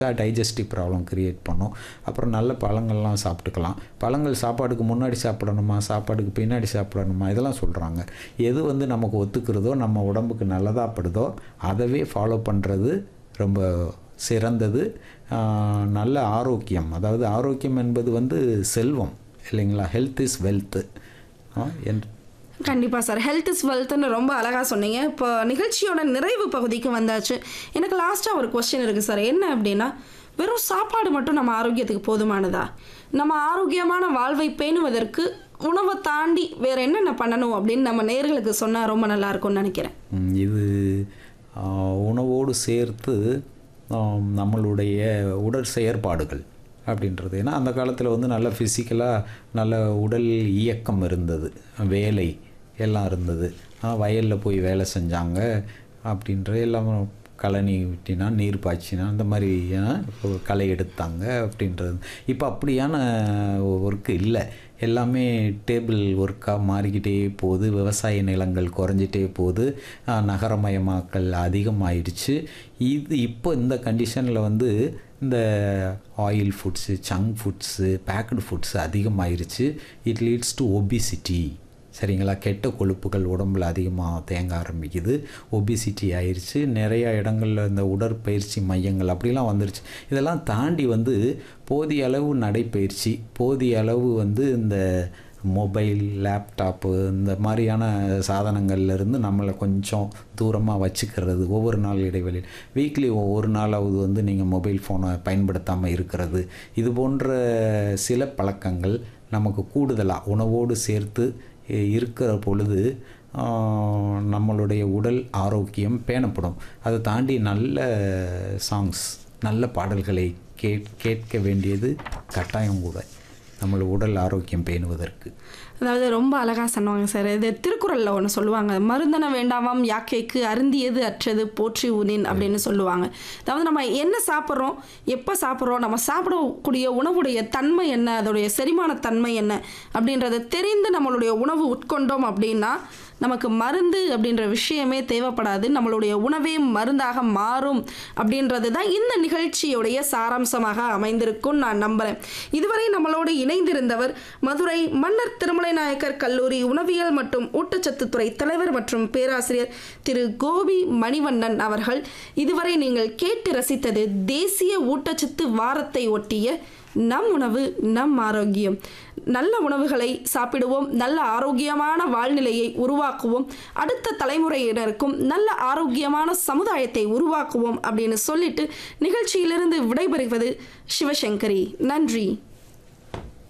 digestive problem create பண்ணும் அப்புறம் நல்ல பழங்கள்லாம் சாப்பிட்டுக்கலாம் பழங்கள் சாப்பாடுக்கு முன்னாடி சாப்பிடணுமா சாப்பாடுக்கு பின்னாடி சாப்பிடணுமா இதெல்லாம் சொல்கிறாங்க எது வந்து நமக்கு ஒத்துக்கிறதோ நம்ம உடம்புக்கு நல்லதாக படுதோ அதவே ஃபாலோ பண்ணுறது ரொம்ப சிறந்தது ஆஹ் நல்ல ஆரோக்கியம் அதாவது ஆரோக்கியம் என்பது வந்து செல்வம் இல்லைங்களா ஹெல்த் இஸ் வெல்த்து என்று கண்டிப்பாக சார் ஹெல்த் இஸ் வெல்த்னு ரொம்ப அழகாக சொன்னீங்க இப்போ நிகழ்ச்சியோட நிறைவு பகுதிக்கு வந்தாச்சு எனக்கு லாஸ்ட்டாக ஒரு கொஸ்டின் இருக்குது சார் என்ன அப்படின்னா வெறும் சாப்பாடு மட்டும் நம்ம ஆரோக்கியத்துக்கு போதுமானதா நம்ம ஆரோக்கியமான வாழ்வை பேணுவதற்கு உணவை தாண்டி வேற என்னென்ன பண்ணணும் அப்படின்னு நம்ம நேர்களுக்கு சொன்னால் ரொம்ப நல்லா இருக்கும்னு நினைக்கிறேன் ம், இது ஆஹ், உணவோடு சேர்த்து ஆம், நம்மளுடைய உடல் செயற்பாடுகள் அப்படின்றது ஏன்னா அந்த காலத்தில் வந்து நல்ல ஃபிசிக்கலாக நல்ல உடல் இயக்கம் இருந்தது வேலை எல்லாம் இருந்தது வயலில் போய் வேலை செஞ்சாங்க அப்படின்ற எல்லாம் கழனி விட்டினா நீர் பாய்ச்சினா அந்த மாதிரி ஆஹ், இப்போ களை எடுத்தாங்க அப்படின்றது இப்போ அப்படியான ஒர்க்கு இல்லை எல்லாமே டேபிள் ஒர்க்காக மாறிக்கிட்டே போகுது விவசாய நிலங்கள் குறைஞ்சிட்டே போகுது ஆஹ், நகரமயமாக்கல் அதிகமாயிடுச்சு இது இப்போ இந்த கண்டிஷனில் வந்து இந்த oil foods junk foods packed foods அதிகமாயிருச்சு இட் லீட்ஸ் டு ஒபிசிட்டி சரிங்களா கெட்ட கொழுப்புகள் உடம்புல அதிகமாக தேங்க ஆரம்பிக்குது ஒபிசிட்டி ஆயிடுச்சு நிறைய இடங்களில் இந்த உடற்பயிற்சி மையங்கள் அப்படிலாம் வந்துருச்சு இதெல்லாம் தாண்டி வந்து போதிய அளவு நடைப்பயிற்சி போதிய அளவு வந்து இந்த மொபைல் லேப்டாப்பு இந்த மாதிரியான சாதனங்கள்ல இருந்து நம்மளை கொஞ்சம் தூரமாக வச்சுக்கிறது ஒவ்வொரு நாள் இடைவெளியில் வீக்லி ஒவ்வொரு நாளாவது வந்து நீங்கள் மொபைல் ஃபோனை பயன்படுத்தாமல் இருக்கிறது இது போன்ற சில பழக்கங்கள் நமக்கு கூடுதலாக உணவோடு சேர்த்து இ- இருக்கிற பொழுது ஆஹ், நம்மளுடைய உடல் ஆரோக்கியம் பேணப்படும் அதை தாண்டி நல்ல சாங்ஸ் நல்ல பாடல்களை கேட் கேட்க வேண்டியது கட்டாயம் கூட நம்மளோட உடல் ஆரோக்கியம் பேணுவதற்கு அதாவது ரொம்ப அழகாக சொன்னாங்க சார் இது திருக்குறளில் ஒன்று சொல்லுவாங்க மருந்தன வேண்டாமாம் யாக்கைக்கு அருந்தியது அற்றது போற்றி உனின் அப்படின்னு சொல்லுவாங்க அதாவது நம்ம என்ன சாப்பிட்றோம் எப்போ சாப்பிட்றோம் நம்ம சாப்பிடக்கூடிய உணவுடைய தன்மை என்ன அதோடைய செரிமான தன்மை என்ன அப்படின்றத தெரிந்து நம்மளுடைய உணவு உட்கொண்டோம் அப்படின்னா நமக்கு மருந்து அப்படின்ற விஷயமே தேவைப்படாது நம்மளுடைய உணவே மருந்தாக மாறும் அப்படின்றது தான் இந்த நிகழ்ச்சியுடைய சாராம்சமாக அமைந்திருக்கும் நான் நம்புகிறேன் இதுவரை நம்மளோடு இணைந்திருந்தவர் மதுரை மன்னர் திருமலை நாயக்கர் கல்லூரி உணவியல் மற்றும் ஊட்டச்சத்துத்துறை தலைவர் மற்றும் பேராசிரியர் திரு கோபி மணிவண்ணன் அவர்கள் இதுவரை நீங்கள் கேட்டு ரசித்தது தேசிய ஊட்டச்சத்து வாரத்தை ஒட்டிய நம் உணவு நம் ஆரோக்கியம் நல்ல உணவுகளை சாப்பிடுவோம் நல்ல ஆரோக்கியமான வாழ்நிலையை உருவாக்குவோம் அடுத்த தலைமுறையினருக்கும் நல்ல ஆரோக்கியமான சமுதாயத்தை உருவாக்குவோம் அப்படின்னு சொல்லிட்டு நிகழ்ச்சியிலிருந்து விடைபெறுவது சிவசங்கரி நன்றி